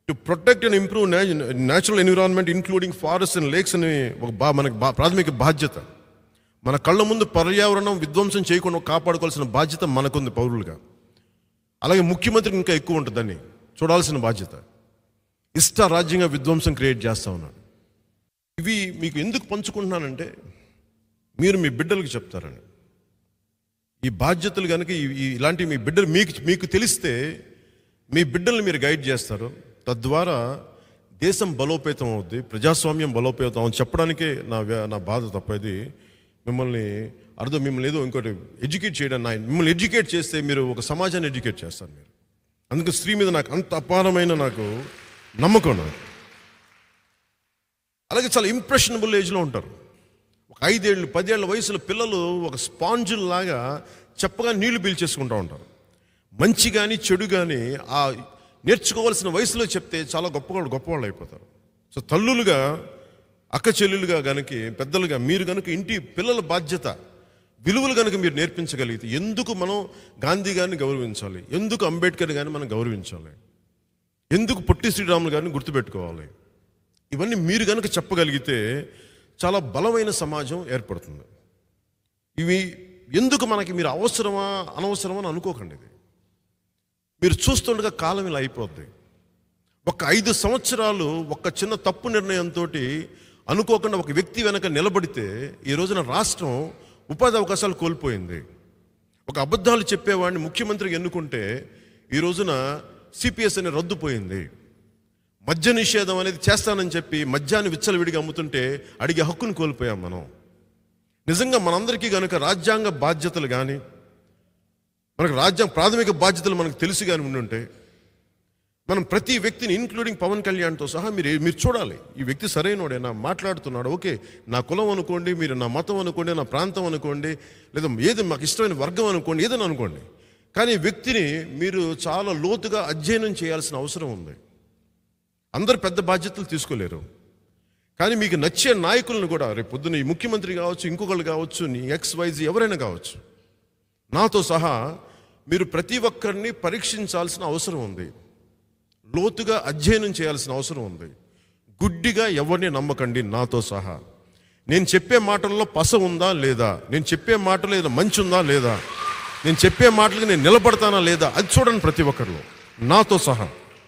To protect and improve natural environment including forest and lakes అని ఒక బా మనకి బా ప్రాథమిక బాధ్యత మన కళ్ళ ముందు పర్యావరణం విధ్వంసం చేయకుండా కాపాడుకోవాల్సిన బాధ్యత మనకుంది పౌరులుగా అలాగే ముఖ్యమంత్రికి ఇంకా ఎక్కువ ఉంటుందని చూడాల్సిన బాధ్యత ఇష్ట రాజ్యంగా విధ్వంసం క్రియేట్ చేస్తా ఉన్నాడు ఇవి మీకు ఎందుకు పంచుకుంటున్నానంటే మీరు మీ బిడ్డలకు చెప్తారని ఈ బాధ్యతలు కనుక ఈ- ఈ- ఇలాంటి మీ బిడ్డలు మీకు మీకు తెలిస్తే మీ బిడ్డల్ని మీరు గైడ్ చేస్తారు తద్వారా దేశం బలోపేతం అవుద్ది ప్రజాస్వామ్యం బలోపేతం అవుతుంది చెప్పడానికే నా వ్య- నా బాధ తప్పది మిమ్మల్ని అర్థం మిమ్మల్ని ఏదో ఇంకోటి ఎడ్యుకేట్ చేయడం నా మిమ్మల్ని ఎడ్యుకేట్ చేస్తే మీరు ఒక సమాజాన్ని ఎడ్యుకేట్ చేస్తారు మీరు అందుకే స్త్రీ మీద నాకు అంత అపారమైన నాకు నమ్మకం నాకు అలాగే చాలా ఇంప్రెషనబుల్ ఏజ్లో ఉంటారు ఒక ఐదేళ్ళు పదేళ్ల వయసులో పిల్లలు ఒక స్పాంజుల్ లాగా చెప్పగా నీళ్లు పీల్చేసుకుంటూ ఉంటారు మంచి కానీ చెడు కానీ ఆ నేర్చుకోవాల్సిన వయసులో చెప్తే చాలా గొప్పవాళ్ళు గొప్పవాళ్ళు అయిపోతారు సో తల్లులుగా అక్క చెల్లెలుగా గనుక పెద్దలుగా మీరు కనుక ఇంటి పిల్లల బాధ్యత విలువలు కనుక మీరు నేర్పించగలిగితే ఎందుకు మనం గాంధీ గారిని గౌరవించాలి ఎందుకు అంబేద్కర్ గారిని మనం గౌరవించాలి ఎందుకు పొట్టి శ్రీరాములు గారిని గుర్తుపెట్టుకోవాలి ఇవన్నీ మీరు కనుక చెప్పగలిగితే చాలా బలమైన సమాజం ఏర్పడుతుంది ఇవి ఎందుకు మనకి మీరు అవసరమా అనవసరమా అని అనుకోకండి ఇది మీరు చూస్తుండగా కాలం ఇలా అయిపోద్ది ఒక ఐదు సంవత్సరాలు ఒక చిన్న తప్పు నిర్ణయంతో అనుకోకుండా ఒక వ్యక్తి వెనక నిలబడితే ఈ రోజున రాష్ట్రం ఉపాధి అవకాశాలు కోల్పోయింది ఒక అబద్ధాలు చెప్పేవాడిని ముఖ్యమంత్రికి ఎన్నుకుంటే ఈ రోజున సిపిఎస్ అనే రద్దుపోయింది మద్య నిషేధం అనేది చేస్తానని చెప్పి మద్యాన్ని విచ్చలవిడిగా అమ్ముతుంటే అడిగే హక్కును కోల్పోయాం మనం నిజంగా మనందరికీ కనుక రాజ్యాంగ బాధ్యతలు కానీ మనకు రాజ్యాంగ ప్రాథమిక బాధ్యతలు మనకు తెలిసి కానీ ఉండుంటే మనం ప్రతి వ్యక్తిని ఇంక్లూడింగ్ పవన్ కళ్యాణ్తో సహా మీరు మీరు చూడాలి ఈ వ్యక్తి సరైనోడేనా మాట్లాడుతున్నాడు ఓకే నా కులం అనుకోండి మీరు నా మతం అనుకోండి నా ప్రాంతం అనుకోండి లేదా ఏది మాకు ఇష్టమైన వర్గం అనుకోండి ఏదని అనుకోండి కానీ ఈ వ్యక్తిని మీరు చాలా లోతుగా అధ్యయనం చేయాల్సిన అవసరం ఉంది అందరు పెద్ద బాధ్యతలు తీసుకోలేరు కానీ మీకు నచ్చే నాయకులను కూడా రేపు పొద్దున్న ఈ ముఖ్యమంత్రి కావచ్చు ఇంకొకళ్ళు కావచ్చు నీ ఎక్స్ వైజ్ ఎవరైనా కావచ్చు నాతో సహా మీరు ప్రతి ఒక్కరిని పరీక్షించాల్సిన అవసరం ఉంది లోతుగా అధ్యయనం చేయాల్సిన అవసరం ఉంది గుడ్డిగా ఎవరిని నమ్మకండి నాతో సహా నేను చెప్పే మాటల్లో పస ఉందా లేదా నేను చెప్పే మాటలో ఏదో మంచి ఉందా లేదా నేను చెప్పే మాటలకు నేను నిలబడతానా లేదా అది చూడండి ప్రతి ఒక్కరిలో నాతో సహా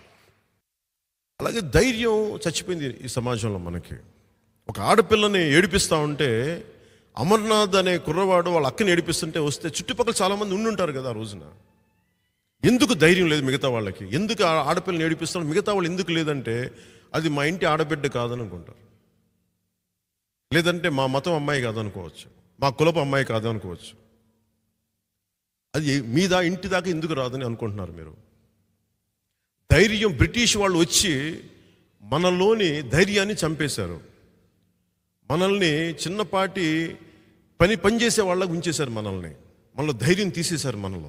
అలాగే ధైర్యం చచ్చిపోయింది ఈ సమాజంలో మనకి ఒక ఆడపిల్లని ఏడిపిస్తా ఉంటే అమర్నాథ్ అనే కుర్రవాడు వాళ్ళ అక్కని ఏడిపిస్తుంటే వస్తే చుట్టుపక్కల చాలామంది ఉండుంటారు కదా ఆ రోజున ఎందుకు ధైర్యం లేదు మిగతా వాళ్ళకి ఎందుకు ఆ ఆడపిల్లని ఏడిపిస్తాను మిగతా వాళ్ళు ఎందుకు లేదంటే అది మా ఇంటి ఆడబిడ్డ కాదని అనుకుంటారు లేదంటే మా మతం అమ్మాయి కాదనుకోవచ్చు మా కులపు అమ్మాయి కాదనుకోవచ్చు అది మీద ఇంటి దాకా ఎందుకు రాదని అనుకుంటున్నారు మీరు ధైర్యం బ్రిటిష్ వాళ్ళు వచ్చి మనలోని ధైర్యాన్ని చంపేశారు మనల్ని చిన్నపాటి పని పనిచేసే వాళ్ళకు ఉంచేశారు మనల్ని మనలో ధైర్యం తీసేశారు మనలో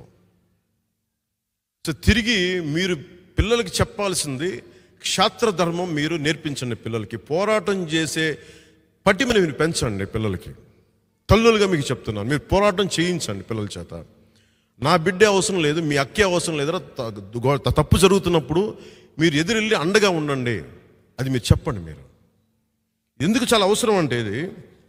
సో తిరిగి మీరు పిల్లలకి చెప్పాల్సింది క్షాత్ర ధర్మం మీరు నేర్పించండి పిల్లలకి పోరాటం చేసే పట్టిమని మీరు పెంచండి పిల్లలకి తల్లులుగా మీకు చెప్తున్నాను మీరు పోరాటం చేయించండి పిల్లల చేత నా బిడ్డే అవసరం లేదు మీ అక్కే అవసరం లేదురా త- గో- తప్పు జరుగుతున్నప్పుడు మీరు ఎదురెళ్ళి అండగా ఉండండి అది మీరు చెప్పండి మీరు ఎందుకు చాలా అవసరం అంటే ఇది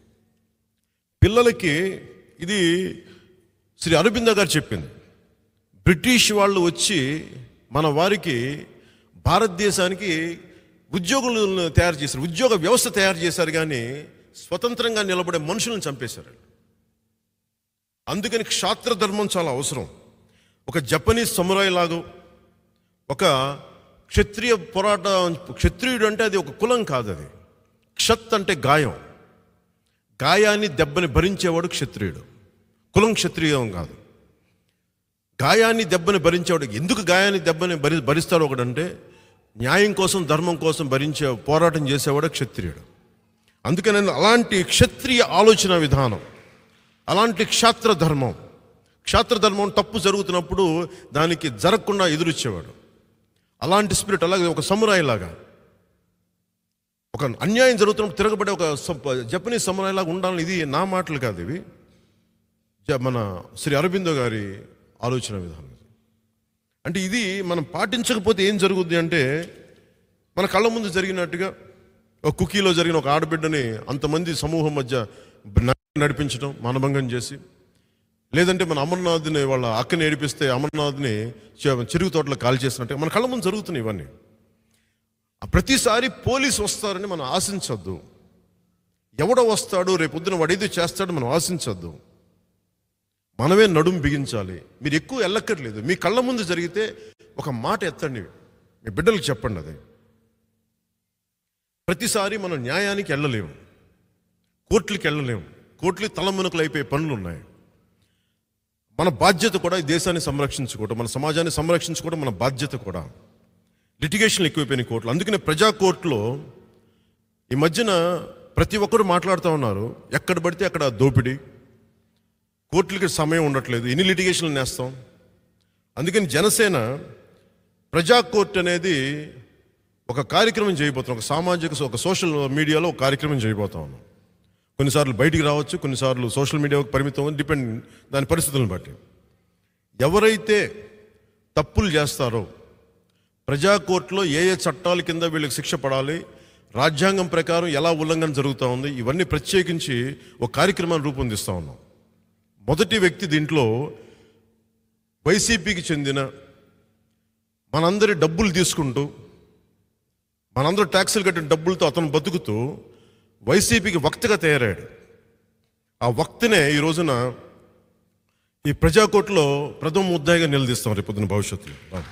పిల్లలకి ఇది శ్రీ అరవింద గారు చెప్పింది బ్రిటిష్ వాళ్ళు వచ్చి మన వారికి భారతదేశానికి ఉద్యోగులను తయారు చేశారు ఉద్యోగ వ్యవస్థ తయారు చేశారు కానీ స్వతంత్రంగా నిలబడే మనుషులను చంపేశారు అందుకని క్షాత్ర ధర్మం చాలా అవసరం ఒక జపనీస్ సమురాయి లాగా ఒక క్షత్రియ పోరాట క్షత్రియుడు అంటే అది ఒక కులం కాదు అది క్షత్ అంటే గాయం గాయాన్ని దెబ్బని భరించేవాడు క్షత్రియుడు కులం క్షత్రియం కాదు గాయాన్ని దెబ్బని భరించేవాడు ఎందుకు గాయాన్ని దెబ్బని భరి భరిస్తాడు ఒకడంటే న్యాయం కోసం ధర్మం కోసం భరించే పోరాటం చేసేవాడు క్షత్రియుడు అందుకని అలాంటి క్షత్రియ ఆలోచన విధానం అలాంటి క్షాత్ర ధర్మం క్షాత్ర ధర్మం తప్పు జరుగుతున్నప్పుడు దానికి జరగకుండా ఎదురిచ్చేవాడు అలాంటి స్పిరిట్ అలాగే ఒక సమురాయి లాగా ఒక అన్యాయం జరుగుతున్నప్పుడు తిరగబడే ఒక స- జపనీస్ సమురాయి లాగా ఉండాలని ఇది నా మాటలు కాదు ఇవి జ- మన శ్రీ అరవిందో గారి ఆలోచన విధానం ఇది. అంటే ఇది మనం పాటించకపోతే ఏం జరుగుద్ది అంటే మన కళ్ళ ముందు జరిగినట్టుగా ఒక కుకీలో జరిగిన ఒక ఆడబిడ్డని అంతమంది సమూహం మధ్య న- నడిపించడం మానభంగం చేసి లేదంటే మన అమర్నాథ్ని వాళ్ళ అక్కని ఏడిపిస్తే అమర్నాథ్ని చె- చెరుకు తోటలో కాల్ చేసినట్టు మన కళ్ళ ముందు జరుగుతున్నాయి ఇవన్నీ ఆ ప్రతిసారి పోలీసు వస్తారని మనం ఆశించొద్దు ఎవడో వస్తాడు రేపొద్దున వాడేదో చేస్తాడు మనం ఆశించొద్దు మనమే నడుం బిగించాలి మీరు ఎక్కువ వెళ్ళక్కర్లేదు మీ కళ్ళ ముందు జరిగితే ఒక మాట ఎత్తండి మీ బిడ్డలకు చెప్పండి అది ప్రతిసారి మనం న్యాయానికి వెళ్ళలేము కోర్టులకు వెళ్ళలేము కోర్టులు తలమునకలు అయిపోయే పనులు ఉన్నాయి మన బాధ్యత కూడా ఈ దేశాన్ని సంరక్షించుకోవడం మన సమాజాన్ని సంరక్షించుకోవడం మన బాధ్యత కూడా లిటిగేషన్లు ఎక్కువైపోయినాయి కోర్టులు అందుకనే ప్రజా కోర్టులో ఈ మధ్యన ప్రతి ఒక్కరు మాట్లాడుతూ ఉన్నారు ఎక్కడ పడితే అక్కడ దోపిడీ కోర్టులకి సమయం ఉండట్లేదు ఎన్ని లిటిగేషన్లు నేస్తాం అందుకని జనసేన ప్రజా కోర్టు అనేది ఒక కార్యక్రమం చేయబోతున్నాం ఒక సామాజిక ఒక సోషల్ మీడియాలో ఒక కార్యక్రమం చేయబోతా ఉన్నాం కొన్నిసార్లు బయటికి రావచ్చు కొన్నిసార్లు సోషల్ మీడియాకు పరిమితం డిపెండ్ దాని పరిస్థితులను బట్టి ఎవరైతే తప్పులు చేస్తారో ప్రజా కోర్టులో ఏ ఏ చట్టాల కింద వీళ్ళకి శిక్ష పడాలి రాజ్యాంగం ప్రకారం ఎలా ఉల్లంఘన జరుగుతూ ఉంది ఇవన్నీ ప్రత్యేకించి ఒక కార్యక్రమాన్ని రూపొందిస్తూ ఉన్నాం మొదటి వ్యక్తి దీంట్లో వైసీపీకి చెందిన మనందరి డబ్బులు తీసుకుంటూ మనందరూ ట్యాక్సులు కట్టిన డబ్బులతో అతను బతుకుతూ వైసీపీకి వక్తగా తయారాడు ఆ వక్తనే ఈ రోజున ఈ ప్రజాకోర్టులో ప్రథమ ముద్దాయిగా నిలదీస్తాం రేపు పొద్దున భవిష్యత్తులో రాము.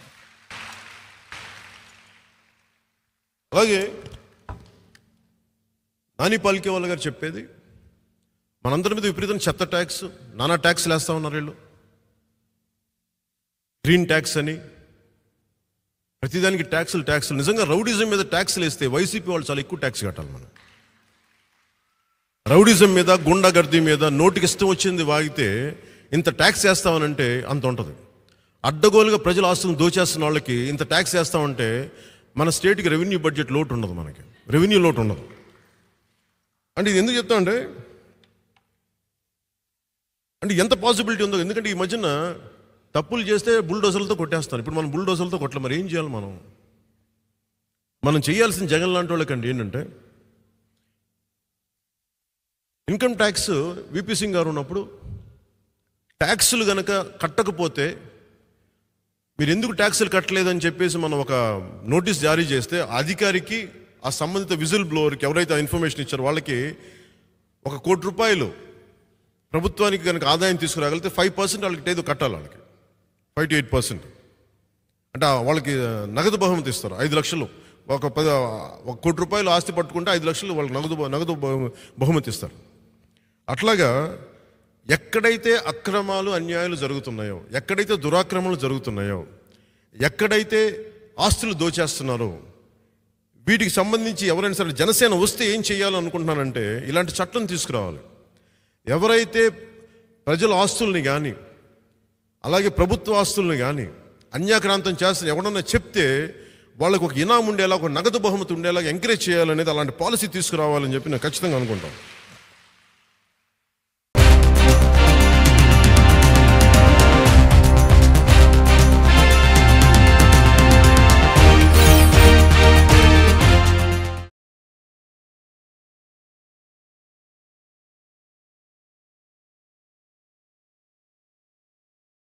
అలాగే నాని పాలికే వాళ్ళ గారు చెప్పేది మనందరి మీద విపరీతం చెత్త ట్యాక్స్ నానా ట్యాక్స్లు వేస్తా ఉన్నారు వీళ్ళు గ్రీన్ ట్యాక్స్ అని ప్రతిదానికి ట్యాక్సులు ట్యాక్సులు నిజంగా రౌడిజం మీద ట్యాక్స్లు వేస్తే వైసీపీ వాళ్ళు చాలా ఎక్కువ ట్యాక్స్ కట్టాలి మనం రౌడిజం మీద గుండాగర్దీ మీద నోటికి ఇష్టం వచ్చింది వాగితే ఇంత ట్యాక్స్ వేస్తామనంటే అంత ఉంటుంది అడ్డగోలుగా ప్రజల ఆస్తులను దోచేస్తున్న వాళ్ళకి ఇంత ట్యాక్స్ వేస్తామంటే మన స్టేట్కి రెవెన్యూ బడ్జెట్ లోటు ఉండదు మనకి రెవెన్యూ లోటు ఉండదు అంటే ఇది ఎందుకు చెప్తా అంటే అంటే ఎంత పాసిబిలిటీ ఉందో ఎందుకంటే ఈ మధ్యన తప్పులు చేస్తే బుల్డోజర్లతో కొట్టేస్తారు ఇప్పుడు మనం బుల్డోజర్లతో కొట్టలే మరి ఏం చేయాలి మనం మనం చేయాల్సిన జగన్ లాంటి వాళ్ళకండి ఏంటంటే ఇన్కమ్ ట్యాక్స్ విపి సింగ్ గారు ఉన్నప్పుడు ట్యాక్సులు గనక కట్టకపోతే మీరు ఎందుకు ట్యాక్సులు కట్టలేదని చెప్పేసి మనం ఒక నోటీస్ జారీ చేస్తే ఆ అధికారికి ఆ సంబంధిత విజిల్ బ్లోవర్కి ఎవరైతే ఆ ఇన్ఫర్మేషన్ ఇచ్చారో వాళ్ళకి ఒక కోటి రూపాయలు ప్రభుత్వానికి కనుక ఆదాయం తీసుకురాగలిగితే ఫైవ్ పర్సెంట్ వాళ్ళకి ఏదో కట్టాలి వాళ్ళకి ఫైవ్ టు ఎయిట్ పర్సెంట్ అంటే ఆ వాళ్ళకి నగదు బహుమతి ఇస్తారు ఐదు లక్షలు ఒక పది ఒక కోటి రూపాయలు ఆస్తి పట్టుకుంటే ఐదు లక్షలు వాళ్ళకి నగదు బహు- నగదు బహు- బహుమతి ఇస్తారు అట్లాగా ఎక్కడైతే అక్రమాలు అన్యాయాలు జరుగుతున్నాయో ఎక్కడైతే దురాక్రమణలు జరుగుతున్నాయో ఎక్కడైతే ఆస్తులు దోచేస్తున్నారో వీటికి సంబంధించి ఎవరైనా సరే జనసేన వస్తే ఏం చేయాలనుకుంటున్నానంటే ఇలాంటి చట్టం తీసుకురావాలి ఎవరైతే ప్రజల ఆస్తుల్ని కానీ అలాగే ప్రభుత్వ ఆస్తుల్ని కానీ అన్యాక్రాంతం చేస్తే ఎవడన్నా చెప్తే వాళ్ళకు ఒక ఇనాం ఉండేలా ఒక నగదు బహుమతి ఉండేలా ఎంకరేజ్ చేయాలనేది అలాంటి పాలసీ తీసుకురావాలని చెప్పి నేను ఖచ్చితంగా అనుకుంటాను